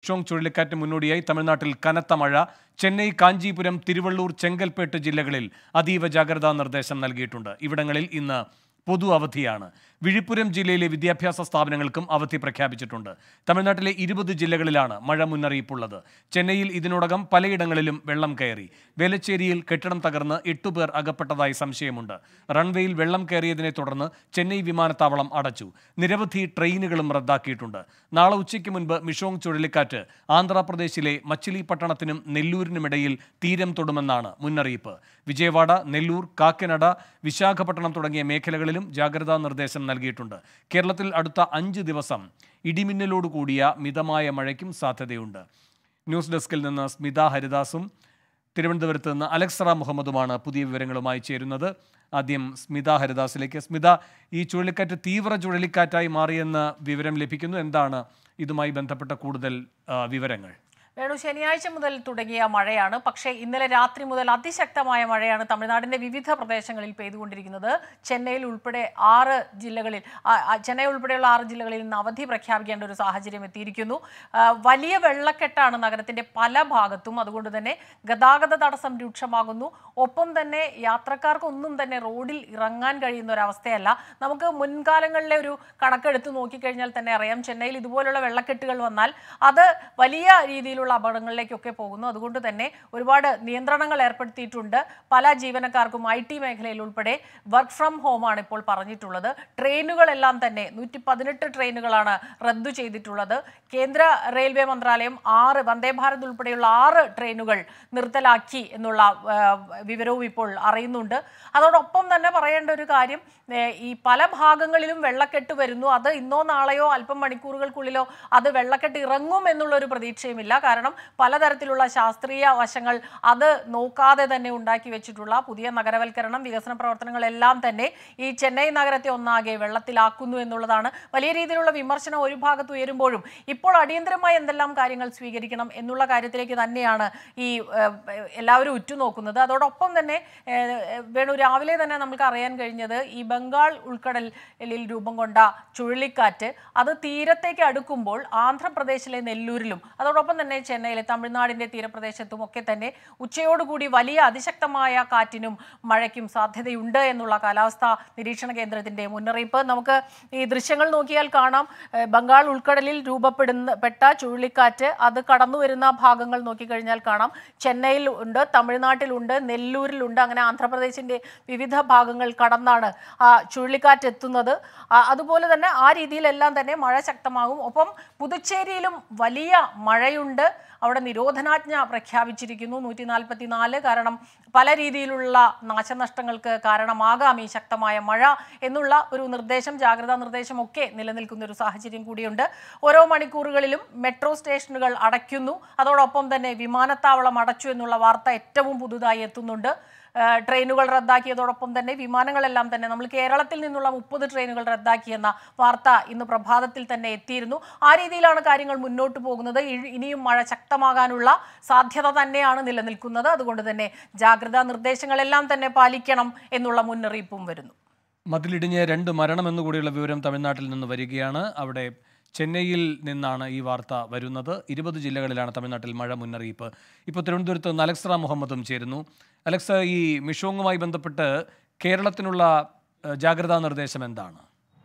Michaung ചുഴലിക്കാറ്റ് മുന്നോടിയായി തമിഴ്നാട്ടിൽ കനത്ത മഴ ചെന്നൈ കാഞ്ചീപുരം തിരുവള്ളൂർ ചെങ്കൽപ്പേട്ട് ജില്ലകളിൽ അതീവ ജാഗ്രതാ നിർദ്ദേശം നൽകിയിട്ടുണ്ട് ഇവിടങ്ങളിൽ ഇന്ന് പൊതു അവധിയാണ് വിഴിപ്പുരം ജില്ലയിലെ വിദ്യാഭ്യാസ സ്ഥാപനങ്ങൾക്കും അവധി പ്രഖ്യാപിച്ചിട്ടുണ്ട് തമിഴ്നാട്ടിലെ ഇരുപത് ജില്ലകളിലാണ് മഴ മുന്നറിയിപ്പുള്ളത് ചെന്നൈയിൽ ഇതിനോടകം പലയിടങ്ങളിലും വെള്ളം കയറി വേലച്ചേരിയിൽ കെട്ടിടം തകർന്ന് എട്ടുപേർ അകപ്പെട്ടതായി സംശയമുണ്ട് റൺവേയിൽ വെള്ളം കയറിയതിനെ തുടർന്ന് ചെന്നൈ വിമാനത്താവളം അടച്ചു നിരവധി ട്രെയിനുകളും റദ്ദാക്കിയിട്ടുണ്ട് നാളെ ഉച്ചയ്ക്ക് മുൻപ് മിഷോങ് ചുഴലിക്കാറ്റ് ആന്ധ്രാപ്രദേശിലെ മച്ചിലിപട്ടണത്തിനും നെല്ലൂരിനുമിടയിൽ തീരം തൊടുമെന്നാണ് മുന്നറിയിപ്പ് വിജയവാഡ നെല്ലൂർ കാക്കനഡ വിശാഖപട്ടണം തുടങ്ങിയ മേഖലകളിലും ജാഗ്രതാ നിർദ്ദേശം നൽകിയിട്ടുണ്ട് കേരളത്തിൽ അടുത്ത അഞ്ച് ദിവസം ഇടിമിന്നലോട് കൂടിയ മിതമായ മഴയ്ക്കും സാധ്യതയുണ്ട് ന്യൂസ് ഡെസ്കിൽ നിന്ന് സ്മിത ഹരിദാസും തിരുവനന്തപുരത്ത് നിന്ന് അലക്സറ മുഹമ്മദുമാണ് പുതിയ വിവരങ്ങളുമായി ചേരുന്നത് ആദ്യം സ്മിത ഹരിദാസിലേക്ക് സ്മിത ഈ ചുഴലിക്കാറ്റ് തീവ്ര ചുഴലിക്കാറ്റായി മാറിയെന്ന് വിവരം ലഭിക്കുന്നു എന്താണ് ഇതുമായി ബന്ധപ്പെട്ട കൂടുതൽ ആ, വിവരങ്ങൾ വേണു ശനിയാഴ്ച മുതൽ തുടങ്ങിയ മഴയാണ് പക്ഷേ ഇന്നലെ രാത്രി മുതൽ അതിശക്തമായ മഴയാണ് തമിഴ്നാടിന്റെ വിവിധ പ്രദേശങ്ങളിൽ പെയ്തുകൊണ്ടിരിക്കുന്നത് ചെന്നൈയിൽ ഉൾപ്പെടെ ആറ് ജില്ലകളിൽ ആ, ആ, ചെന്നൈ ഉൾപ്പെടെയുള്ള ആറ് ജില്ലകളിൽ ഇന്ന് അവധി പ്രഖ്യാപിക്കേണ്ട ഒരു സാഹചര്യം എത്തിയിരിക്കുന്നു ആ, വലിയ വെള്ളക്കെട്ടാണ് നഗരത്തിന്റെ പല ഭാഗത്തും അതുകൊണ്ട് തന്നെ ഗതാഗത തടസ്സം രൂക്ഷമാകുന്നു ഒപ്പം തന്നെ യാത്രക്കാർക്കൊന്നും തന്നെ റോഡിൽ ഇറങ്ങാൻ കഴിയുന്ന ഒരു അവസ്ഥയല്ല നമുക്ക് മുൻകാലങ്ങളിലെ ഒരു കണക്കെടുത്ത് നോക്കിക്കഴിഞ്ഞാൽ തന്നെ അറിയാം ചെന്നൈയിൽ ഇതുപോലുള്ള വെള്ളക്കെട്ടുകൾ വന്നാൽ അത് വലിയ രീതിയിലുള്ള അപകടങ്ങളിലേക്കൊക്കെ പോകുന്നു അതുകൊണ്ട് തന്നെ ഒരുപാട് നിയന്ത്രണങ്ങൾ ഏർപ്പെടുത്തിയിട്ടുണ്ട് പല ജീവനക്കാർക്കും ഐ ടി മേഖലയിൽ ഉൾപ്പെടെ വർക്ക് ഫ്രം ഹോം ആണ് ഇപ്പോൾ പറഞ്ഞിട്ടുള്ളത് ട്രെയിനുകളെല്ലാം തന്നെ നൂറ്റി പതിനെട്ട് ട്രെയിനുകളാണ് റദ്ദു ചെയ്തിട്ടുള്ളത് കേന്ദ്ര റെയിൽവേ മന്ത്രാലയം ആറ് വന്ദേ ഭാരത് ഉൾപ്പെടെയുള്ള ആറ് ട്രെയിനുകൾ നിർത്തലാക്കി എന്നുള്ള ആ, വിവരവും ഇപ്പോൾ അറിയുന്നുണ്ട് അതോടൊപ്പം തന്നെ പറയേണ്ട ഒരു കാര്യം ഏ, ഈ പല ഭാഗങ്ങളിലും വെള്ളക്കെട്ട് വരുന്നു അത് ഇന്നോ നാളെയോ അല്പം മണിക്കൂറുകൾക്കുള്ളിലോ അത് വെള്ളക്കെട്ട് ഇറങ്ങും എന്നുള്ള ഒരു പ്രതീക്ഷയുമില്ല കാരണം പലതരത്തിലുള്ള ശാസ്ത്രീയ വശങ്ങൾ അത് നോക്കാതെ തന്നെ ഉണ്ടാക്കി വെച്ചിട്ടുള്ള പുതിയ നഗരവൽക്കരണം വികസന പ്രവർത്തനങ്ങളെല്ലാം തന്നെ ഈ ചെന്നൈ നഗരത്തെ ഒന്നാകെ വെള്ളത്തിലാക്കുന്നു എന്നുള്ളതാണ് വലിയ രീതിയിലുള്ള വിമർശനം ഒരു ഭാഗത്ത് ഉയരുമ്പോഴും ഇപ്പോൾ അടിയന്തരമായി എന്തെല്ലാം കാര്യങ്ങൾ സ്വീകരിക്കണം എന്നുള്ള കാര്യത്തിലേക്ക് തന്നെയാണ് ഈ ഏഹ്, എല്ലാവരും ഉറ്റുനോക്കുന്നത് അതോടൊപ്പം തന്നെ ഏഹ്, വേണു രാവിലെ തന്നെ നമുക്ക് അറിയാൻ കഴിഞ്ഞത് ഈ ബംഗാൾ ഉൾക്കടലിൽ രൂപം കൊണ്ട ചുഴലിക്കാറ്റ് അത് തീരത്തേക്ക് അടുക്കുമ്പോൾ ആന്ധ്രാപ്രദേശിലെ നെല്ലൂരിലും അതോടൊപ്പം തന്നെ ചെന്നൈയിലെ തമിഴ്നാടിന്റെ തീരപ്രദേശത്തും ഒക്കെ തന്നെ ഉച്ചയോടുകൂടി വലിയ അതിശക്തമായ കാറ്റിനും മഴയ്ക്കും സാധ്യതയുണ്ട് എന്നുള്ള കാലാവസ്ഥാ നിരീക്ഷണ കേന്ദ്രത്തിന്റെ മുന്നറിയിപ്പ് നമുക്ക് ഈ ദൃശ്യങ്ങൾ നോക്കിയാൽ കാണാം ഏഹ്, ബംഗാൾ ഉൾക്കടലിൽ രൂപപ്പെടുന്ന പെട്ട ചുഴലിക്കാറ്റ് അത് കടന്നു വരുന്ന ഭാഗങ്ങൾ നോക്കിക്കഴിഞ്ഞാൽ കാണാം ചെന്നൈയിൽ ഉണ്ട് തമിഴ്നാട്ടിലുണ്ട് നെല്ലൂരിലുണ്ട് അങ്ങനെ ആന്ധ്രാപ്രദേശിന്റെ വിവിധ ഭാഗങ്ങൾ കടന്നാണ് ആ ചുഴലിക്കാറ്റ് എത്തുന്നത് ആ, അതുപോലെ തന്നെ ആ രീതിയിലെല്ലാം തന്നെ മഴ ശക്തമാകും ഒപ്പം പുതുച്ചേരിയിലും വലിയ മഴയുണ്ട് അവിടെ നിരോധനാജ്ഞ പ്രഖ്യാപിച്ചിരിക്കുന്നു നൂറ്റി നാൽപ്പത്തി നാല് കാരണം പല രീതിയിലുള്ള നാശനഷ്ടങ്ങൾക്ക് കാരണമാകാം ഈ ശക്തമായ മഴ എന്നുള്ള ഒരു നിർദ്ദേശം ജാഗ്രതാ നിർദ്ദേശം ഒക്കെ നിലനിൽക്കുന്ന ഒരു സാഹചര്യം കൂടിയുണ്ട് ഓരോ മണിക്കൂറുകളിലും മെട്രോ സ്റ്റേഷനുകൾ അടയ്ക്കുന്നു അതോടൊപ്പം തന്നെ വിമാനത്താവളം അടച്ചു എന്നുള്ള വാർത്ത ഏറ്റവും പുതുതായി എത്തുന്നുണ്ട് ഏഹ് ട്രെയിനുകൾ റദ്ദാക്കിയതോടൊപ്പം തന്നെ വിമാനങ്ങളെല്ലാം തന്നെ നമ്മൾ കേരളത്തിൽ നിന്നുള്ള മുപ്പത് ട്രെയിനുകൾ റദ്ദാക്കിയെന്ന വാർത്ത ഇന്ന് പ്രഭാതത്തിൽ തന്നെ എത്തിയിരുന്നു ആ രീതിയിലാണ് കാര്യങ്ങൾ മുന്നോട്ട് പോകുന്നത് ഇ- ഇനിയും മഴ ശക്തമാകാനുള്ള സാധ്യത തന്നെയാണ് നിലനിൽക്കുന്നത് അതുകൊണ്ട് തന്നെ ജാഗ്രതാ നിർദ്ദേശങ്ങളെല്ലാം തന്നെ പാലിക്കണം എന്നുള്ള മുന്നറിയിപ്പും വരുന്നു മതിലിടിഞ്ഞ് രണ്ട് മരണം എന്നുകൂടിയുള്ള വിവരം തമിഴ്നാട്ടിൽ നിന്ന് വരികയാണ് അവിടെ ചെന്നൈയിൽ നിന്നാണ് ഈ വാർത്ത വരുന്നത് ഇരുപത് ജില്ലകളിലാണ് തമിഴ്നാട്ടിൽ മഴ മുന്നറിയിപ്പ് ഇപ്പോൾ തിരുവനന്തപുരത്ത് നിന്ന് അലക്സറ മുഹമ്മദും ചേരുന്നു അലക്സ ഈ മിഷോങ്ങുമായി ബന്ധപ്പെട്ട് കേരളത്തിനുള്ള ഏഹ്, ജാഗ്രതാ നിർദ്ദേശം എന്താണ്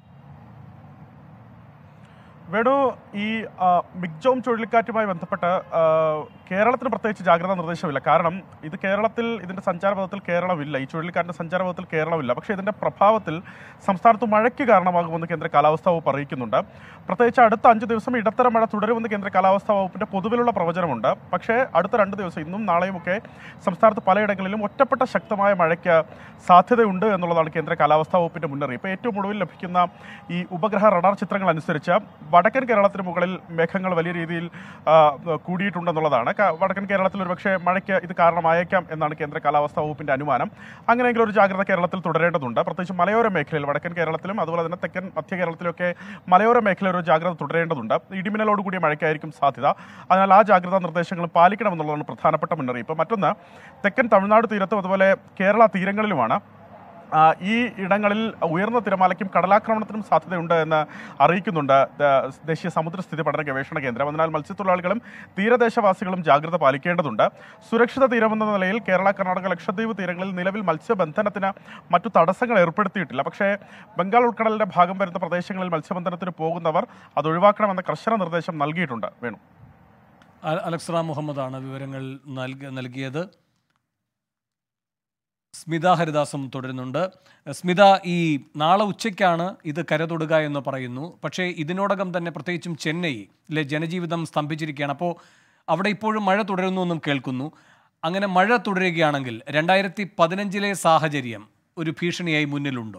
വേണു ഈ ആ, മിഗ്ജോം ചുഴലിക്കാറ്റുമായി ബന്ധപ്പെട്ട് ആ, കേരളത്തിന് പ്രത്യേകിച്ച് ജാഗ്രതാ നിർദ്ദേശമില്ല കാരണം ഇത് കേരളത്തിൽ ഇതിന്റെ സഞ്ചാരപഥത്തിൽ കേരളമില്ല ഈ ചുഴലിക്കാറ്റിന്റെ സഞ്ചാരപഥത്തിൽ കേരളമില്ല പക്ഷേ ഇതിന്റെ പ്രഭാവത്തിൽ സംസ്ഥാനത്ത് മഴയ്ക്ക് കാരണമാകുമെന്ന് കേന്ദ്ര കാലാവസ്ഥാ വകുപ്പ് അറിയിക്കുന്നുണ്ട് പ്രത്യേകിച്ച് അടുത്ത അഞ്ച് ദിവസം ഇടത്തരം മഴ തുടരുമെന്ന് കേന്ദ്ര കാലാവസ്ഥാ വകുപ്പിന്റെ പൊതുവിലുള്ള പ്രവചനമുണ്ട് പക്ഷേ അടുത്ത രണ്ട് ദിവസം ഇന്നും നാളെയുമൊക്കെ സംസ്ഥാനത്ത് പലയിടങ്ങളിലും ഒറ്റപ്പെട്ട ശക്തമായ മഴയ്ക്ക് സാധ്യതയുണ്ട് എന്നുള്ളതാണ് കേന്ദ്ര കാലാവസ്ഥാ വകുപ്പിന്റെ മുന്നറിയിപ്പ് ഏറ്റവും ഒടുവിൽ ലഭിക്കുന്ന ഈ ഉപഗ്രഹ റഡാർ ചിത്രങ്ങൾ അനുസരിച്ച് വടക്കൻ കേരളത്തിന് മുകളിൽ മേഘങ്ങൾ വലിയ രീതിയിൽ ആ, കൂടിയിട്ടുണ്ടെന്നുള്ളതാണ് ക- വടക്കൻ കേരളത്തിൽ ഒരുപക്ഷെ മഴയ്ക്ക് ഇത് കാരണമായേക്കാം എന്നാണ് കേന്ദ്ര കാലാവസ്ഥാ വകുപ്പിന്റെ അനുമാനം അങ്ങനെയെങ്കിൽ ഒരു ജാഗ്രത കേരളത്തിൽ തുടരേണ്ടതുണ്ട് പ്രത്യേകിച്ച് മലയോര മേഖലയിൽ വടക്കൻ കേരളത്തിലും അതുപോലെ തന്നെ തെക്കൻ മധ്യ കേരളത്തിലൊക്കെ മലയോര മേഖലയിൽ ഒരു ജാഗ്രത തുടരേണ്ടതുണ്ട് ഇടിമിന്നലോട് കൂടിയ മഴയ്ക്കായിരിക്കും സാധ്യത അതിനാൽ ആ ജാഗ്രതാ നിർദ്ദേശങ്ങൾ പാലിക്കണമെന്നുള്ളതാണ് പ്രധാനപ്പെട്ട മുന്നറിയിപ്പ് മറ്റൊന്ന് തെക്കൻ തമിഴ്നാട് തീരത്തും അതുപോലെ കേരള തീരങ്ങളിലുമാണ് ആ, ഈ ഇടങ്ങളിൽ ഉയർന്ന തിരമാലയ്ക്കും കടലാക്രമണത്തിനും സാധ്യതയുണ്ട് എന്ന് അറിയിക്കുന്നുണ്ട് ദ- ദേശീയ സമുദ്രസ്ഥിതി പഠന ഗവേഷണ കേന്ദ്രം അതിനാൽ മത്സ്യത്തൊഴിലാളികളും തീരദേശവാസികളും ജാഗ്രത പാലിക്കേണ്ടതുണ്ട് സുരക്ഷിത തീരമെന്ന നിലയിൽ കേരള കർണാടക ലക്ഷദ്വീപ് തീരങ്ങളിൽ നിലവിൽ മത്സ്യബന്ധനത്തിന് മറ്റു തടസ്സങ്ങൾ ഏർപ്പെടുത്തിയിട്ടില്ല പക്ഷേ ബംഗാൾ ഉൾക്കടലിന്റെ ഭാഗം വരുന്ന പ്രദേശങ്ങളിൽ മത്സ്യബന്ധനത്തിന് പോകുന്നവർ അത് ഒഴിവാക്കണമെന്ന കർശന നിർദ്ദേശം നൽകിയിട്ടുണ്ട് വേണു അ- അലക്സ് റാം മുഹമ്മദാണ് വിവരങ്ങൾ നൽക നൽകിയത് സ്മിത ഹരിദാസും തുടരുന്നുണ്ട് സ്മിത ഈ നാളെ ഉച്ചയ്ക്കാണ് ഇത് കരതൊടുക എന്ന് പറയുന്നു പക്ഷേ ഇതിനോടകം തന്നെ പ്രത്യേകിച്ചും ചെന്നൈയിലെ ജനജീവിതം സ്തംഭിച്ചിരിക്കുകയാണ് അപ്പോൾ അവിടെ ഇപ്പോഴും മഴ തുടരുന്നു എന്നും കേൾക്കുന്നു അങ്ങനെ മഴ തുടരുകയാണെങ്കിൽ രണ്ടായിരത്തി പതിനഞ്ചിലെ സാഹചര്യം ഒരു ഭീഷണിയായി മുന്നിലുണ്ടോ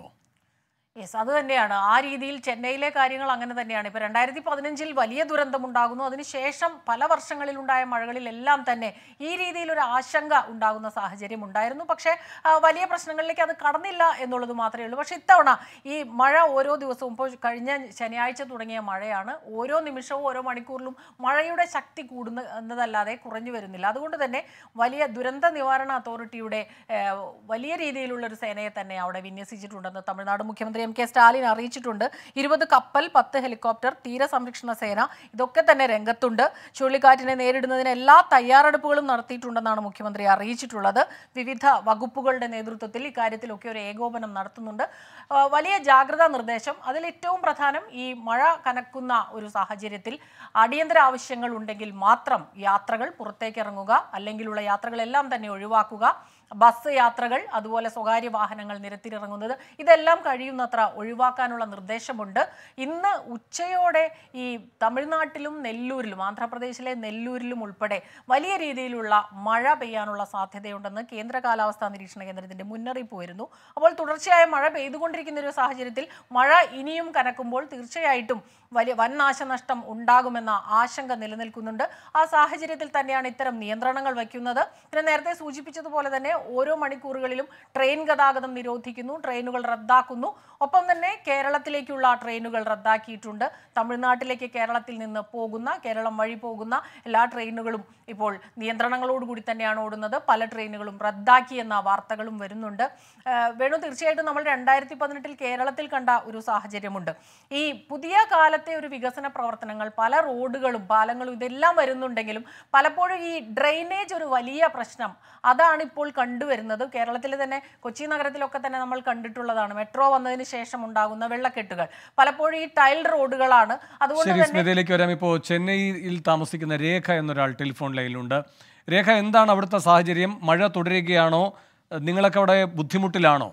യെസ് അത് തന്നെയാണ് ആ രീതിയിൽ ചെന്നൈയിലെ കാര്യങ്ങൾ അങ്ങനെ തന്നെയാണ് ഇപ്പോൾ രണ്ടായിരത്തി പതിനഞ്ചിൽ വലിയ ദുരന്തമുണ്ടാകുന്നു അതിനുശേഷം പല വർഷങ്ങളിലുണ്ടായ മഴകളിലെല്ലാം തന്നെ ഈ രീതിയിലൊരു ആശങ്ക ഉണ്ടാകുന്ന സാഹചര്യം ഉണ്ടായിരുന്നു പക്ഷേ ആ, വലിയ പ്രശ്നങ്ങളിലേക്ക് അത് കടന്നില്ല എന്നുള്ളത് മാത്രമേ ഉള്ളൂ പക്ഷേ ഇത്തവണ ഈ മഴ ഓരോ ദിവസവും ഇപ്പോൾ കഴിഞ്ഞ ശനിയാഴ്ച തുടങ്ങിയ മഴയാണ് ഓരോ നിമിഷവും ഓരോ മണിക്കൂറിലും മഴയുടെ ശക്തി കൂടുന്ന എന്നതല്ലാതെ കുറഞ്ഞു വരുന്നില്ല അതുകൊണ്ട് തന്നെ വലിയ ദുരന്ത നിവാരണ അതോറിറ്റിയുടെ ഏഹ്, വലിയ രീതിയിലുള്ള ഒരു സേനയെ തന്നെ അവിടെ വിന്യസിച്ചിട്ടുണ്ടെന്ന് തമിഴ്നാട് മുഖ്യമന്ത്രി എം കെ സ്റ്റാലിൻ അറിയിച്ചിട്ടുണ്ട് ഇരുപത് കപ്പൽ പത്ത് ഹെലികോപ്റ്റർ തീരസംരക്ഷണ സേന ഇതൊക്കെ തന്നെ രംഗത്തുണ്ട് ചുഴലിക്കാറ്റിനെ നേരിടുന്നതിന് എല്ലാ തയ്യാറെടുപ്പുകളും നടത്തിയിട്ടുണ്ടെന്നാണ് മുഖ്യമന്ത്രി അറിയിച്ചിട്ടുള്ളത് വിവിധ വകുപ്പുകളുടെ നേതൃത്വത്തിൽ ഇക്കാര്യത്തിലൊക്കെ ഒരു ഏകോപനം നടത്തുന്നുണ്ട് ആ, വലിയ ജാഗ്രതാ നിർദ്ദേശം അതിൽ ഏറ്റവും പ്രധാനം ഈ മഴ കനക്കുന്ന ഒരു സാഹചര്യത്തിൽ അടിയന്തര ആവശ്യങ്ങൾ ഉണ്ടെങ്കിൽ മാത്രം യാത്രകൾ പുറത്തേക്ക് ഇറങ്ങുക അല്ലെങ്കിലുള്ള യാത്രകളെല്ലാം തന്നെ ഒഴിവാക്കുക ബസ് യാത്രകൾ അതുപോലെ സ്വകാര്യ വാഹനങ്ങൾ നിരത്തിലിറങ്ങുന്നത് ഇതെല്ലാം കഴിയുന്നത്ര ഒഴിവാക്കാനുള്ള നിർദ്ദേശമുണ്ട് ഇന്ന് ഉച്ചയോടെ ഈ തമിഴ്നാട്ടിലും നെല്ലൂരിലും ആന്ധ്രാപ്രദേശിലെ നെല്ലൂരിലും ഉൾപ്പെടെ വലിയ രീതിയിലുള്ള മഴ പെയ്യാനുള്ള സാധ്യതയുണ്ടെന്ന് കേന്ദ്ര കാലാവസ്ഥാ നിരീക്ഷണ കേന്ദ്രത്തിന്റെ മുന്നറിയിപ്പ് വരുന്നു അപ്പോൾ തുടർച്ചയായ മഴ പെയ്തുകൊണ്ടിരിക്കുന്ന ഒരു സാഹചര്യത്തിൽ മഴ ഇനിയും കനക്കുമ്പോൾ തീർച്ചയായിട്ടും വലിയ വൻ നാശനഷ്ടം ഉണ്ടാകുമെന്ന ആശങ്ക നിലനിൽക്കുന്നുണ്ട് ആ സാഹചര്യത്തിൽ തന്നെയാണ് ഇത്തരം നിയന്ത്രണങ്ങൾ വയ്ക്കുന്നത് പിന്നെ നേരത്തെ സൂചിപ്പിച്ചതുപോലെ തന്നെ ഓരോ മണിക്കൂറുകളിലും ട്രെയിൻ ഗതാഗതം നിരോധിക്കുന്നു ട്രെയിനുകൾ റദ്ദാക്കുന്നു ഒപ്പം തന്നെ കേരളത്തിലേക്കുള്ള ട്രെയിനുകൾ റദ്ദാക്കിയിട്ടുണ്ട് തമിഴ്നാട്ടിലേക്ക് കേരളത്തിൽ നിന്ന് പോകുന്ന കേരളം വഴി പോകുന്ന എല്ലാ ട്രെയിനുകളും ഇപ്പോൾ നിയന്ത്രണങ്ങളോടുകൂടി തന്നെയാണ് ഓടുന്നത് പല ട്രെയിനുകളും റദ്ദാക്കി എന്ന വാർത്തകളും വരുന്നുണ്ട് ഏഹ് വേണു തീർച്ചയായിട്ടും നമ്മൾ രണ്ടായിരത്തി പതിനെട്ടിൽ കേരളത്തിൽ കണ്ട ഒരു സാഹചര്യമുണ്ട് ഈ പുതിയ കാലത്തെ ഒരു വികസന പ്രവർത്തനങ്ങൾ പല റോഡുകളും പാലങ്ങളും ഇതെല്ലാം വരുന്നുണ്ടെങ്കിലും പലപ്പോഴും ഈ ഡ്രെയിനേജ് ഒരു വലിയ പ്രശ്നം അതാണ് ഇപ്പോൾ കണ്ടുവരുന്നത് കേരളത്തിലെ തന്നെ കൊച്ചി നഗരത്തിലൊക്കെ തന്നെ നമ്മൾ കണ്ടിട്ടുള്ളതാണ് മെട്രോ വന്നതിന് ശേഷം ഉണ്ടാകുന്ന വെള്ളക്കെട്ടുകൾ പലപ്പോഴും ഈ ടൈൽ റോഡുകളാണ് അതുകൊണ്ട് ശരി തന്നെ സ്മിതയിലേക്ക് വരാം ഇപ്പോൾ ചെന്നൈയിൽ താമസിക്കുന്ന രേഖ എന്നൊരാൾ ടെലിഫോൺ ലൈനിലുണ്ട് രേഖ എന്താണ് അവിടുത്തെ സാഹചര്യം മഴ തുടരുകയാണോ നിങ്ങളൊക്കെ അവിടെ ബുദ്ധിമുട്ടിലാണോ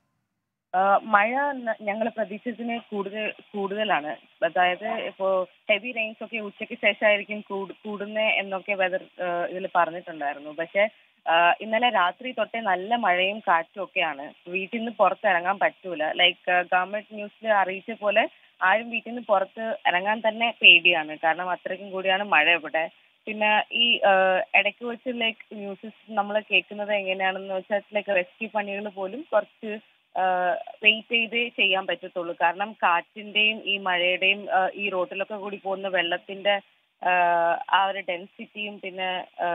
മഴ ഞങ്ങൾ പ്രതീക്ഷിച്ചതിന് കൂടുതൽ കൂടുതലാണ് അതായത് ഇപ്പോ ഹെവി റെയിൻസ് ഒക്കെ ഉച്ചയ്ക്ക് ശേഷമായിരിക്കും കൂടുന്നത് എന്നൊക്കെ വെതർ ഇതിൽ പറഞ്ഞിട്ടുണ്ടായിരുന്നു പക്ഷെ ഇന്നലെ രാത്രി തൊട്ടേ നല്ല മഴയും കാറ്റും ഒക്കെയാണ് വീട്ടിൽ നിന്ന് പുറത്തിറങ്ങാൻ പറ്റൂല ലൈക്ക് ഗവൺമെന്റ് ന്യൂസിൽ അറിയിച്ച പോലെ ആരും വീട്ടിൽ നിന്ന് പുറത്ത് ഇറങ്ങാൻ തന്നെ പേടിയാണ് കാരണം അത്രയ്ക്കും കൂടിയാണ് മഴ ഇവിടെ പിന്നെ ഈ ഇടയ്ക്ക് വെച്ച് ലൈക്ക് ന്യൂസസ് നമ്മൾ കേൾക്കുന്നത് എങ്ങനെയാണെന്ന് വെച്ചാൽ ലൈക്ക് റെസ്ക്യൂ പണികൾ പോലും കുറച്ച് വെയിറ്റ് ചെയ്ത് ചെയ്യാൻ പറ്റത്തുള്ളൂ കാരണം കാറ്റിന്റെയും ഈ മഴയുടെയും ഈ റോഡിലൊക്കെ കൂടി പോകുന്ന വെള്ളത്തിന്റെ ആ ഒരു ഡെൻസിറ്റിയും പിന്നെ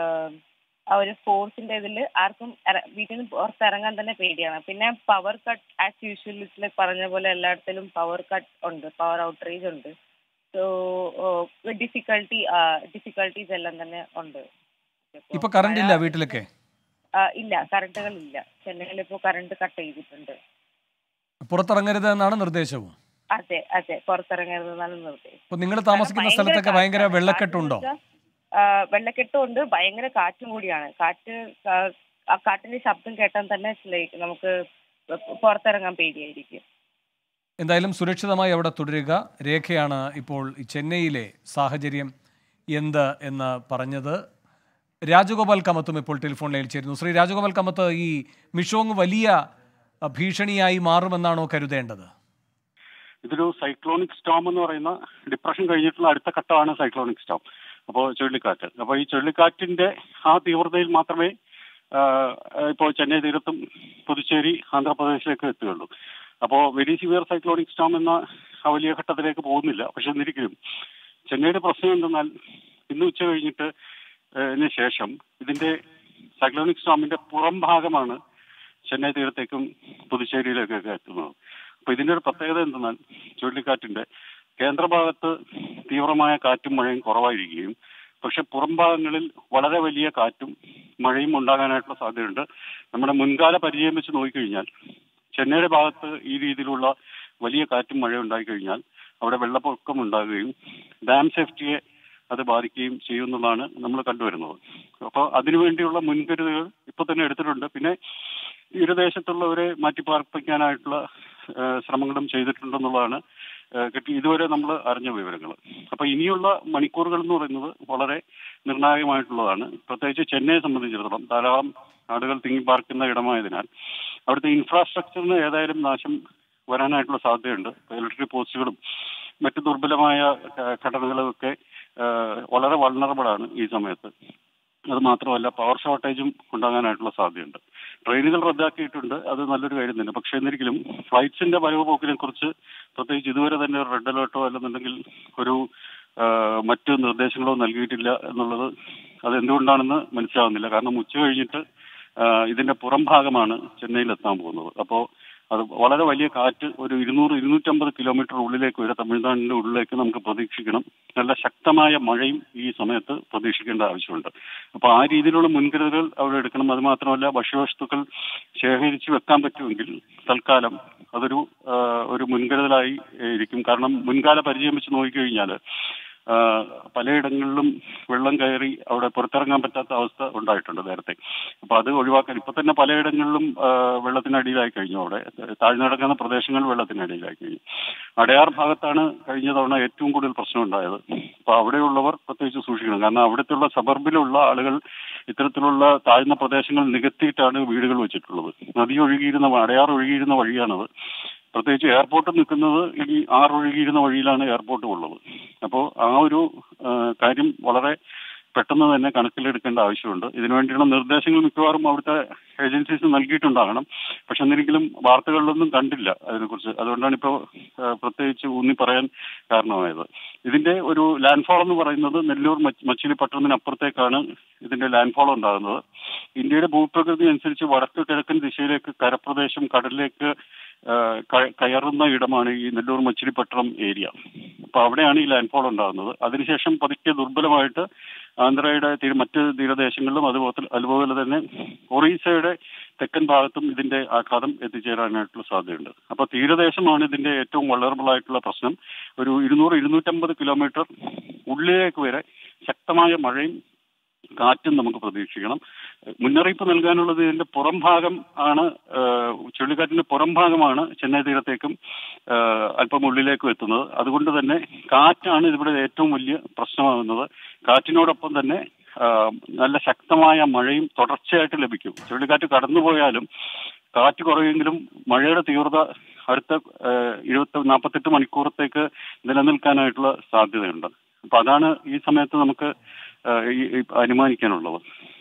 ആ ഒരു ഫോഴ്സിന്റെ ഇതിൽ ആർക്കും വീട്ടിൽ നിന്ന് പുറത്തിറങ്ങാൻ തന്നെ പേടിയാണ് പിന്നെ പവർ കട്ട് ആസ് യൂഷ്വൽ പറഞ്ഞ പോലെ എല്ലായിടത്തിലും പവർ കട്ട് ഉണ്ട് പവർ ഔട്ട്റേജ് ഉണ്ട് സോ ഡിഫിക്കൽട്ടി ഡിഫിക്കൽട്ടീസ് എല്ലാം തന്നെ ഉണ്ട് ഇപ്പൊ കറണ്ട് ഇല്ല വീട്ടിലൊക്കെ ഇല്ല കറണ്ടുകൾ ഇല്ല ചെന്നൈയിൽ ഇപ്പോൾ കറണ്ട് കട്ട് ചെയ്തിട്ടുണ്ട് പുറത്തിറങ്ങരുത് എന്നാണ് നിർദ്ദേശവും അതെ അതെ പുറത്തിറങ്ങരുതെന്നാണ് നിർദ്ദേശം ഇപ്പൊ നിങ്ങൾ താമസിക്കുന്ന സ്ഥലത്തൊക്കെ ഭയങ്കര വെള്ളക്കെട്ടുണ്ടോ വെള്ളക്കെട്ടും ഉണ്ട് ഭയങ്കര കാറ്റും കൂടിയാണ് കാറ്റ് ആ കാറ്റിന്റെ ശബ്ദം കേട്ടാൽ തന്നെ നമുക്ക് പുറത്തിറങ്ങാൻ പേടിയായിരിക്കും എന്തായാലും സുരക്ഷിതമായി അവിടെ തുടരുക രേഖയാണ് ഇപ്പോൾ ഈ ചെന്നൈയിലെ സാഹചര്യം എന്ത് എന്ന് പറഞ്ഞത് രാജഗോപാൽ കമത്തും ഇപ്പോൾ ടെലിഫോൺ ലൈനിൽ ചേരുന്നു ശ്രീ രാജഗോപാൽ കമത്ത് ഈ മിഷോങ് വലിയ ഭീഷണിയായി മാറുമെന്നാണോ കരുതേണ്ടത് ഇതൊരു സൈക്ലോണിക് സ്റ്റോം എന്ന് പറയുന്ന ഡിപ്രഷൻ കഴിഞ്ഞിട്ടുള്ള അടുത്ത ഘട്ടമാണ് സൈക്ലോണിക് സ്റ്റോം അപ്പോൾ ചുഴലിക്കാറ്റ് അപ്പോൾ ഈ ചുഴലിക്കാറ്റിന്റെ ആ തീവ്രതയിൽ മാത്രമേ ഇപ്പോൾ ചെന്നൈ തീരത്തും പുതുച്ചേരി ആന്ധ്രാപ്രദേശിലേക്ക് എത്തുകയുള്ളൂ അപ്പോൾ വെരി സിവിയർ സൈക്ലോണിക് സ്റ്റോം എന്ന ആ വലിയ ഘട്ടത്തിലേക്ക് പോകുന്നില്ല പക്ഷെ എന്നിരിക്കലും ചെന്നൈയുടെ പ്രശ്നം എന്തെന്നാൽ ഇന്ന് ഉച്ച കഴിഞ്ഞിട്ട് ശേഷം ഇതിന്റെ സൈക്ലോണിക് സ്റ്റോമിന്റെ പുറം ഭാഗമാണ് ചെന്നൈ തീരത്തേക്കും പുതുച്ചേരിയിലേക്കൊക്കെ എത്തുന്നത് അപ്പൊ ഇതിന്റെ ഒരു പ്രത്യേകത എന്തെന്നാൽ ചുഴലിക്കാറ്റിന്റെ കേന്ദ്രഭാഗത്ത് തീവ്രമായ കാറ്റും മഴയും കുറവായിരിക്കുകയും പക്ഷെ പുറം ഭാഗങ്ങളിൽ വളരെ വലിയ കാറ്റും മഴയും ഉണ്ടാകാനായിട്ടുള്ള സാധ്യതയുണ്ട് നമ്മുടെ മുൻകാല പരിചയം വെച്ച് നോക്കിക്കഴിഞ്ഞാൽ ചെന്നൈയുടെ ഭാഗത്ത് ഈ രീതിയിലുള്ള വലിയ കാറ്റും മഴയും ഉണ്ടായിക്കഴിഞ്ഞാൽ അവിടെ വെള്ളപ്പൊക്കം ഉണ്ടാകുകയും ഡാം സേഫ്റ്റിയെ അത് ബാധിക്കുകയും ചെയ്യുമെന്നുള്ളതാണ് നമ്മൾ കണ്ടുവരുന്നത് അപ്പോൾ അതിനുവേണ്ടിയുള്ള മുൻകരുതലുകൾ ഇപ്പൊ തന്നെ എടുത്തിട്ടുണ്ട് പിന്നെ തീരദേശത്തുള്ളവരെ മാറ്റിപ്പാർപ്പിക്കാനായിട്ടുള്ള ഏഹ്, ശ്രമങ്ങളും ചെയ്തിട്ടുണ്ടെന്നുള്ളതാണ് ഏഹ്, കിട്ടി ഇതുവരെ നമ്മൾ അറിഞ്ഞ വിവരങ്ങൾ അപ്പൊ ഇനിയുള്ള മണിക്കൂറുകൾ എന്ന് പറയുന്നത് വളരെ നിർണായകമായിട്ടുള്ളതാണ് പ്രത്യേകിച്ച് ചെന്നൈയെ സംബന്ധിച്ചിടത്തോളം ധാരാളം ആളുകൾ തിങ്ങിപ്പാർക്കുന്ന ഇടമായതിനാൽ അവിടുത്തെ ഇൻഫ്രാസ്ട്രക്ചറിന് ഏതായാലും നാശം വരാനായിട്ടുള്ള സാധ്യതയുണ്ട് ഇലക്ട്രിക് പോസ്റ്റുകളും മറ്റു ദുർബലമായ ഏഹ്, ഘടനകളും ഒക്കെ ഏഹ്, വളരെ വൾണറബിൾ ആണ് ഈ സമയത്ത് അത് മാത്രമല്ല പവർ ഷോർട്ടേജും ഉണ്ടാകാനായിട്ടുള്ള സാധ്യതയുണ്ട് ട്രെയിനുകൾ റദ്ദാക്കിയിട്ടുണ്ട് അത് നല്ലൊരു കാര്യം തന്നെ പക്ഷെ എന്നിരിക്കലും ഫ്ലൈറ്റ്സിന്റെ വരവ് പോക്കിനെ കുറിച്ച് പ്രത്യേകിച്ച് ഇതുവരെ തന്നെ ഒരു റെഡ് അലേർട്ടോ അല്ലെന്നുണ്ടെങ്കിൽ ഒരു ആ, മറ്റു നിർദ്ദേശങ്ങളോ നൽകിയിട്ടില്ല എന്നുള്ളത് അത് എന്തുകൊണ്ടാണെന്ന് മനസ്സിലാവുന്നില്ല കാരണം ഉച്ച കഴിഞ്ഞിട്ട് ആ, ഇതിന്റെ പുറം ഭാഗമാണ് ചെന്നൈയിൽ എത്താൻ പോകുന്നത് അപ്പോൾ അത് വളരെ വലിയ കാറ്റ് ഒരു ഇരുന്നൂറ് ഇരുന്നൂറ്റമ്പത് കിലോമീറ്റർ ഉള്ളിലേക്ക് വരെ തമിഴ്നാടിന്റെ ഉള്ളിലേക്ക് നമുക്ക് പ്രതീക്ഷിക്കണം നല്ല ശക്തമായ മഴയും ഈ സമയത്ത് പ്രതീക്ഷിക്കേണ്ട ആവശ്യമുണ്ട് അപ്പൊ ആ രീതിയിലുള്ള മുൻകരുതലുകൾ അവിടെ എടുക്കണം അത് മാത്രമല്ല ഭക്ഷ്യവസ്തുക്കൾ ശേഖരിച്ച് വെക്കാൻ പറ്റുമെങ്കിൽ തൽക്കാലം അതൊരു ആ, ഒരു മുൻകരുതലായി ഏ, ഇരിക്കും കാരണം മുൻകാല പരിചയം വെച്ച് നോക്കിക്കഴിഞ്ഞാൽ പലയിടങ്ങളിലും വെള്ളം കയറി അവിടെ പുറത്തിറങ്ങാൻ പറ്റാത്ത അവസ്ഥ ഉണ്ടായിട്ടുണ്ട് നേരത്തെ അപ്പൊ അത് ഒഴിവാക്കാൻ ഇപ്പൊ തന്നെ പലയിടങ്ങളിലും ആ, വെള്ളത്തിനടിയിലായി കഴിഞ്ഞു അവിടെ താഴ്ന്നു കിടക്കുന്ന പ്രദേശങ്ങൾ വെള്ളത്തിനടിയിലായി കഴിഞ്ഞു അടയാർ ഭാഗത്താണ് കഴിഞ്ഞ തവണ ഏറ്റവും കൂടുതൽ പ്രശ്നം ഉണ്ടായത് അപ്പൊ അവിടെയുള്ളവർ പ്രത്യേകിച്ച് സൂക്ഷിക്കണം കാരണം അവിടുത്തെ സബർബിലുള്ള ആളുകൾ ഇത്തരത്തിലുള്ള താഴ്ന്ന പ്രദേശങ്ങൾ നികത്തിയിട്ടാണ് വീടുകൾ വെച്ചിട്ടുള്ളത് നദി ഒഴുകിയിരുന്ന അടയാർ ഒഴുകിയിരുന്ന വഴിയാണത് പ്രത്യേകിച്ച് എയർപോർട്ട് നിൽക്കുന്നത് ഈ ആറ് ഒഴുകിയിരുന്ന വഴിയിലാണ് എയർപോർട്ട് ഉള്ളത് അപ്പോൾ ആ ഒരു ആ, കാര്യം വളരെ പെട്ടെന്ന് തന്നെ കണക്കിലെടുക്കേണ്ട ആവശ്യമുണ്ട് ഇതിനുവേണ്ടിയുള്ള നിർദ്ദേശങ്ങൾ മിക്കവാറും അവിടുത്തെ ഏജൻസീസ് നൽകിയിട്ടുണ്ടാകണം പക്ഷെ എന്തെങ്കിലും വാർത്തകളിലൊന്നും കണ്ടില്ല അതിനെക്കുറിച്ച് അതുകൊണ്ടാണ് ഇപ്പോൾ പ്രത്യേകിച്ച് ഊന്നി പറയാൻ കാരണമായത് ഇതിന്റെ ഒരു ലാൻഡ്ഫോൾ എന്ന് പറയുന്നത് നെല്ലൂർ മച്ച്- മച്ചിലിപ്പട്ടണത്തിനപ്പുറത്തേക്കാണ് ഇതിന്റെ ലാൻഡ്ഫോൾ ഉണ്ടാകുന്നത് ഇന്ത്യയുടെ ഭൂപ്രകൃതി അനുസരിച്ച് വടക്ക് കിഴക്കൻ ദിശയിലേക്ക് കരപ്രദേശം കടലിലേക്ക് ആ, ക- കയറുന്ന ഇടമാണ് ഈ നെല്ലൂർ മച്ചിലിപ്പട്ടണം ഏരിയ അപ്പൊ അവിടെയാണ് ഈ ലാൻഡ്ഫോൾ ഉണ്ടാകുന്നത് അതിനുശേഷം പതുക്കെ ദുർബലമായിട്ട് ആന്ധ്രയുടെ തീര മറ്റ് തീരദേശങ്ങളിലും അതുപോലെ അതുപോലെ തന്നെ ഒറീസയുടെ തെക്കൻ ഭാഗത്തും ഇതിന്റെ ആഘാതം എത്തിച്ചേരാനായിട്ടുള്ള സാധ്യതയുണ്ട് അപ്പൊ തീരദേശമാണ് ഇതിന്റെ ഏറ്റവും വളറബിൾ ആയിട്ടുള്ള പ്രശ്നം ഒരു ഇരുന്നൂറ് ഇരുന്നൂറ്റമ്പത് കിലോമീറ്റർ ഉള്ളിലേക്ക് വരെ ശക്തമായ മഴയും കാറ്റും നമുക്ക് പ്രതീക്ഷിക്കണം മുന്നറിയിപ്പ് നൽകാനുള്ളത് ഇതിന്റെ പുറം ഭാഗം ആണ് ഏഹ്, ചുഴലിക്കാറ്റിന്റെ പുറം ഭാഗമാണ് ചെന്നൈ തീരത്തേക്കും ഏഹ്, അല്പം ഉള്ളിലേക്കും എത്തുന്നത് അതുകൊണ്ട് തന്നെ കാറ്റാണ് ഇവിടെ ഏറ്റവും വലിയ പ്രശ്നമാകുന്നത് കാറ്റിനോടൊപ്പം തന്നെ ആഹ്, നല്ല ശക്തമായ മഴയും തുടർച്ചയായിട്ട് ലഭിക്കും ചുഴലിക്കാറ്റ് കടന്നുപോയാലും കാറ്റ് കുറയുമെങ്കിലും മഴയുടെ തീവ്രത അടുത്ത ഏഹ്, ഇരുപത്തി നാൽപ്പത്തെട്ട് മണിക്കൂറത്തേക്ക് നിലനിൽക്കാനായിട്ടുള്ള സാധ്യതയുണ്ട് അപ്പൊ അതാണ് ഈ സമയത്ത് നമുക്ക് ഏഹ്, ഈ- ഈ അനുമാനിക്കാനുള്ളത്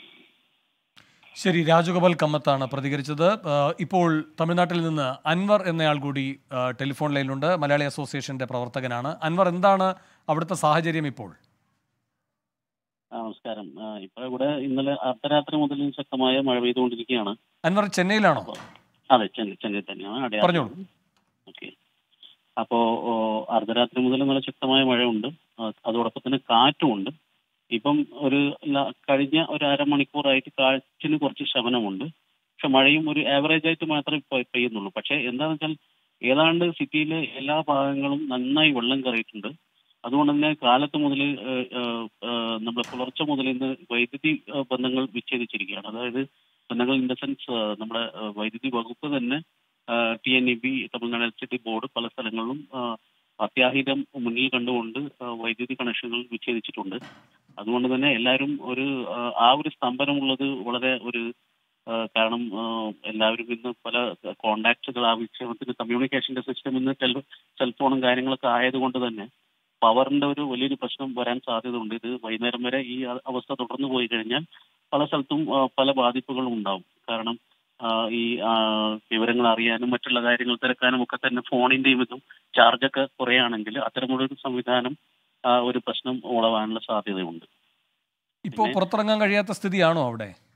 ശരി രാജഗോപാൽ കമ്മത്താണ് പ്രതികരിച്ചത് ആ, ഇപ്പോൾ തമിഴ്നാട്ടിൽ നിന്ന് അൻവർ എന്നയാൾ കൂടി ആ, ടെലിഫോൺ ലൈനിലുണ്ട് മലയാളി അസോസിയേഷന്റെ പ്രവർത്തകനാണ് അൻവർ എന്താണ് അവിടുത്തെ സാഹചര്യം ഇപ്പോൾ ആ, നമസ്കാരം ആ, ഇപ്പൊ ഇവിടെ ഇന്നലെ അർദ്ധരാത്രി മുതൽ ശക്തമായ മഴ പെയ്തുകൊണ്ടിരിക്കുകയാണ് അൻവർ ചെന്നൈയിലാണോ അതെ ചെന്നൈ ചെന്നൈ തന്നെയാണ് അടയാർ പറഞ്ഞോളൂ. ഓക്കെ അപ്പോ ഓ, അർദ്ധരാത്രി മുതൽ നല്ല ശക്തമായ മഴയുണ്ട് ആ, അതോടൊപ്പം തന്നെ കാറ്റുമുണ്ട് ഇപ്പം ഒരു ല- കഴിഞ്ഞ ഒരു അരമണിക്കൂറായിട്ട് കാറ്റിന് കുറച്ച് ശമനമുണ്ട് പക്ഷെ മഴയും ഒരു ആവറേജ് ആയിട്ട് മാത്രമേ ഇപ്പൊ പെയ്യുന്നുള്ളൂ പക്ഷെ എന്താന്ന് വെച്ചാൽ ഏതാണ്ട് സിറ്റിയിലെ എല്ലാ ഭാഗങ്ങളും നന്നായി വെള്ളം കയറിയിട്ടുണ്ട് അതുകൊണ്ട് തന്നെ കാലത്ത് മുതൽ നമ്മൾ പുലർച്ചെ മുതൽ ഇന്ന് വൈദ്യുതി ഏഹ്, ബന്ധങ്ങൾ വിച്ഛേദിച്ചിരിക്കുകയാണ് അതായത് ബന്ധങ്ങൾ ഇൻ ദ സെൻസ് നമ്മുടെ ഏഹ്, വൈദ്യുതി വകുപ്പ് തന്നെ T N E B Tamil Nadu electricity board പല സ്ഥലങ്ങളിലും ആ, അത്യാഹിതം മുന്നിൽ കണ്ടുകൊണ്ട് ആ, വൈദ്യുതി കണക്ഷനുകൾ വിച്ഛേദിച്ചിട്ടുണ്ട് അതുകൊണ്ട് തന്നെ എല്ലാവരും ഒരു ആ, ആ ഒരു സ്തംഭനമുള്ളത് വളരെ ഒരു ആ, കാരണം ആ, എല്ലാവരും ഇന്ന് പല കോണ്ടാക്റ്റുകൾ ആവശ്യത്തിന് കമ്മ്യൂണിക്കേഷന്റെ സിസ്റ്റം ഇന്ന് ടെൽ സെൽഫോണും കാര്യങ്ങളൊക്കെ ആയതുകൊണ്ട് തന്നെ പവറിന്റെ ഒരു വലിയൊരു പ്രശ്നം വരാൻ സാധ്യതയുണ്ട് ഇത് വൈകുന്നേരം വരെ ഈ അ- അവസ്ഥ തുടർന്നു പോയി കഴിഞ്ഞാൽ പല സ്ഥലത്തും ആ, പല ബാധിപ്പുകളും ഉണ്ടാവും കാരണം ആ, ഈ ആ, വിവരങ്ങൾ അറിയാനും മറ്റുള്ള കാര്യങ്ങൾ തിരക്കാനും ഒക്കെ തന്നെ ഫോണിന്റെയും ഇതും ചാർജൊക്കെ കുറയാണെങ്കിൽ അത്തരമുള്ളൊരു സംവിധാനം ആ, ഒരു പ്രശ്നം ഉളവാനുള്ള സാധ്യതയുണ്ട് ഇപ്പോൾ പുറത്തിറങ്ങാൻ കഴിയാത്ത സ്ഥിതിയാണോ അവിടെ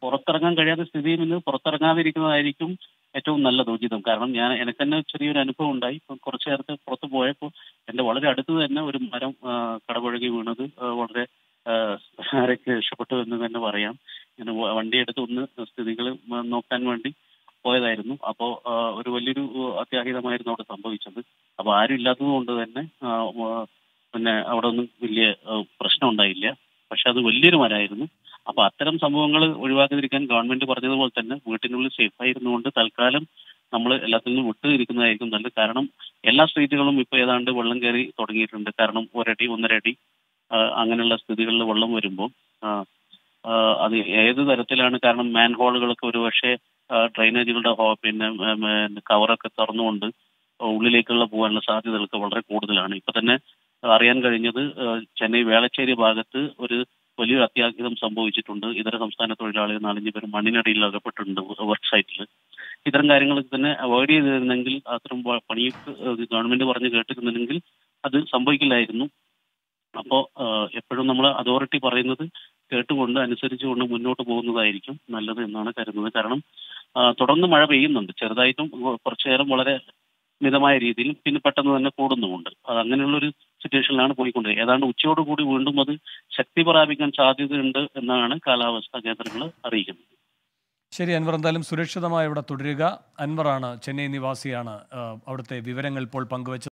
പുറത്തിറങ്ങാൻ കഴിയാത്ത സ്ഥിതിയിൽ നിന്ന് പുറത്തിറങ്ങാതിരിക്കുന്നതായിരിക്കും ഏറ്റവും നല്ലത് ഉചിതം കാരണം ഞാൻ എനിക്ക് തന്നെ ചെറിയൊരു അനുഭവം ഉണ്ടായി ഇപ്പം കുറച്ചു നേരത്തെ പുറത്ത് പോയപ്പോൾ എന്റെ വളരെ അടുത്ത് തന്നെ ഒരു മരം ആ, കടപുഴകി വീണത് ആ, വളരെ ആ, ആരൊക്കെ രക്ഷപ്പെട്ടു എന്ന് തന്നെ പറയാം ഞാൻ വ- വണ്ടി എടുത്ത് ഒന്ന് സ്ഥിതികൾ നോക്കാൻ വേണ്ടി പോയതായിരുന്നു അപ്പോൾ ഒരു വലിയൊരു അത്യാഹിതമായിരുന്നു അവിടെ സംഭവിച്ചത് അപ്പോൾ ആരും ഇല്ലാത്തത് കൊണ്ട് തന്നെ ആ, വ- പിന്നെ അവിടെ ഒന്നും വലിയ ആ, പ്രശ്നം ഉണ്ടായില്ല പക്ഷെ അത് വലിയൊരു മരമായിരുന്നു അപ്പൊ അത്തരം സംഭവങ്ങൾ ഒഴിവാക്കാതിരിക്കാൻ ഗവൺമെന്റ് പറഞ്ഞതുപോലെ തന്നെ വീട്ടിനുള്ളിൽ സേഫ് ആയിരുന്നുകൊണ്ട് തൽക്കാലം നമ്മൾ എല്ലാത്തിൽ നിന്നും വിട്ടുനിൽക്കുന്നതായിരിക്കും നല്ലത് കാരണം എല്ലാ സ്ട്രീറ്റുകളും ഇപ്പൊ ഏതാണ്ട് വെള്ളം കയറി തുടങ്ങിയിട്ടുണ്ട് കാരണം ഒരടി ഒന്നര അടി ആ, അങ്ങനെയുള്ള സ്ഥിതികളിൽ വെള്ളം വരുമ്പോൾ ആ, അത് ഏത് തരത്തിലാണ് കാരണം മാൻ ഹോളുകളൊക്കെ ഒരു പക്ഷേ ഡ്രൈനേജുകളുടെ ഹോ പിന്നെ ഉം, ഉം, കവറൊക്കെ തുറന്നുകൊണ്ട് ഉള്ളിലേക്കുള്ള പോകാനുള്ള സാധ്യതകളൊക്കെ വളരെ കൂടുതലാണ് ഇപ്പൊ തന്നെ അറിയാൻ കഴിഞ്ഞത് ആ, ചെന്നൈ വേളച്ചേരി ഭാഗത്ത് ഒരു വലിയൊരു അത്യാഹിതം സംഭവിച്ചിട്ടുണ്ട് ഇതര സംസ്ഥാന തൊഴിലാളികൾ നാലഞ്ച് പേര് മണ്ണിനടിയിൽ അകപ്പെട്ടിട്ടുണ്ട് വർക്ക് സൈറ്റിൽ ഇത്തരം കാര്യങ്ങളൊക്കെ തന്നെ അവോയ്ഡ് ചെയ്തിരുന്നെങ്കിൽ അത്തരം പ- പണിയൊക്കെ ഏഹ്, ഗവൺമെന്റ് പറഞ്ഞ് കേട്ടിരുന്നെങ്കിൽ അത് സംഭവിക്കില്ലായിരുന്നു അപ്പോൾ എപ്പോഴും നമ്മൾ അതോറിറ്റി പറയുന്നത് കേട്ടുകൊണ്ട് അനുസരിച്ചുകൊണ്ട് മുന്നോട്ട് പോകുന്നതായിരിക്കും നല്ലത് എന്നാണ് കരുതുന്നത് കാരണം ആ, തുടർന്ന് മഴ പെയ്യുന്നുണ്ട് ചെറുതായിട്ടും ഉ- കുറച്ചു നേരം വളരെ മിതമായ രീതിയിൽ പിന്നെ പെട്ടെന്ന് തന്നെ കൂടുന്നുമുണ്ട് അത് അങ്ങനെയുള്ളൊരു സിറ്റുവേഷനിലാണ് പോയിക്കൊണ്ടിരിക്കുന്നത് ഏതാണ്ട് ഉച്ചയോടുകൂടി വീണ്ടും അത് ശക്തി പ്രാപിക്കാൻ സാധ്യതയുണ്ട് എന്നാണ് കാലാവസ്ഥാ കേന്ദ്രങ്ങൾ അറിയിക്കുന്നത് ശരി അൻവർ എന്തായാലും സുരക്ഷിതമായി ഇവിടെ തുടരുക അൻവറാണ് ചെന്നൈ നിവാസിയാണ് ആ, അവിടുത്തെ വിവരങ്ങൾ ഇപ്പോൾ പങ്കുവച്ചത്